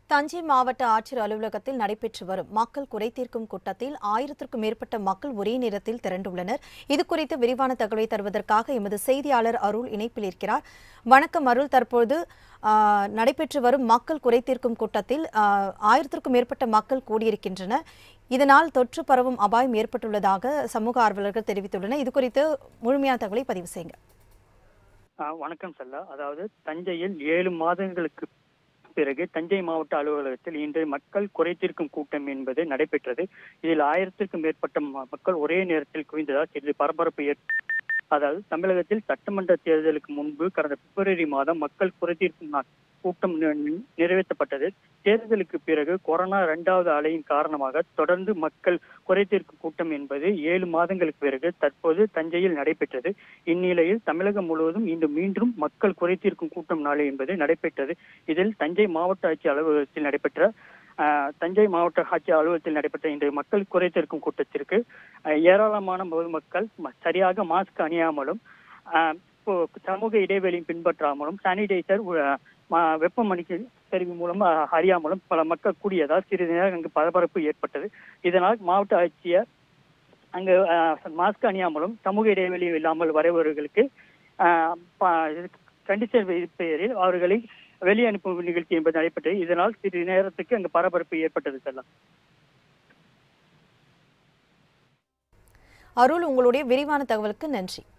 தஞ்சை மாவட்ட ஆட்சியர் அலுவலகத்தில் நடைபெற்று வரும் மக்கள் குறைதீர்க்கும் கூட்டத்தில் ஆயிரத்திற்கும் மேற்பட்ட மக்கள் ஒரே நேரத்தில் திரண்டுள்ளனர் இதுகுறித்து விரிவான தகவலை தருவதற்காக எமது செய்தியாளர் அருள் இணைப்பில் இருக்கிறார் வணக்கம் அருள் தற்போது ஆ, நடைபெற்று வரும் மக்கள் குறைதீர்க்கும் கூட்டத்தில் ஆ, ஆயிரத்திற்கும் மேற்பட்ட மக்கள் கூடியிருக்கின்றனர் இதனால் தொற்று பரவும் அபாயம் ஏற்பட்டுள்ளதாக சமூக ஆர்வலர்கள் தெரிவித்துள்ளனர் இதுகுறித்து முழுமையான தகவலை பதிவு செய்யுங்க ஆ, வணக்கம் செல்லா அதாவது தஞ்சையில் ஏழு மாதங்களுக்கு பிறகு தஞ்சை மாவட்ட அலுவலகத்தில் இன்று மக்கள் குறைதீர்க்கும் கூட்டம் என்பது நடைபெற்றது இதில் ஆயிரத்திற்கும் மேற்பட்ட ம- மக்கள் ஒரே நேரத்தில் குவிந்ததால் சிறிது பரபரப்பு ஏற்ப அதாவது தமிழகத்தில் சட்டமன்ற தேர்தலுக்கு முன்பு கடந்த பிப்ரவரி மாதம் மக்கள் குறைதீர்க்கும் நாள் கூட்டம் நி- நி- நிறைவேற்றப்பட்டது தேர்தலுக்கு பிறகு கொரோனா இரண்டாவது அலையின் காரணமாக தொடர்ந்து மக்கள் குறைதீர்க்கும் கூட்டம் என்பது ஏழு மாதங்களுக்கு பிறகு தற்போது தஞ்சையில் நடைபெற்றது இந்நிலையில் தமிழகம் முழுவதும் இன்று மீண்டும் மக்கள் குறைதீர்க்கும் கூட்டம் நாளை என்பது நடைபெற்றது இதில் தஞ்சை மாவட்ட ஆட்சி அலுவலகத்தில் நடைபெற்ற ஆஹ், தஞ்சை மாவட்ட ஆட்சி அலுவலகத்தில் நடைபெற்ற இன்று மக்கள் குறைதீர்க்கும் கூட்டத்திற்கு ஆஹ், ஏராளமான பொதுமக்கள் ம- சரியாக மாஸ்க் அணியாமலும் ஆஹ், இப்போ சமூக இடைவெளி பின்பற்றாமலும் சானிடைசர் வெப்பமணிக்கு கருவி மூலம் ஆஹ், அறியாமலும் பல மக்கள் கூடியதால் சிறிது நேரம் அங்கு பரபரப்பு ஏற்பட்டது இதனால் மாவட்ட ஆட்சியர் அங்கு ஆஹ், மாஸ்க் அணியாமலும் சமூக இடைவெளி இல்லாமல் வரவர்களுக்கு ஆஹ், ப- கண்டிஷன் பெயரில் அவர்களை வெளியே அனுப்பும் நிகழ்ச்சி என்பது நடைபெற்றது இதனால் சிறிது நேரத்துக்கு அங்கு பரபரப்பு ஏற்பட்டது செல்லம் அருள் உங்களுடைய விரிவான தகவலுக்கு நன்றி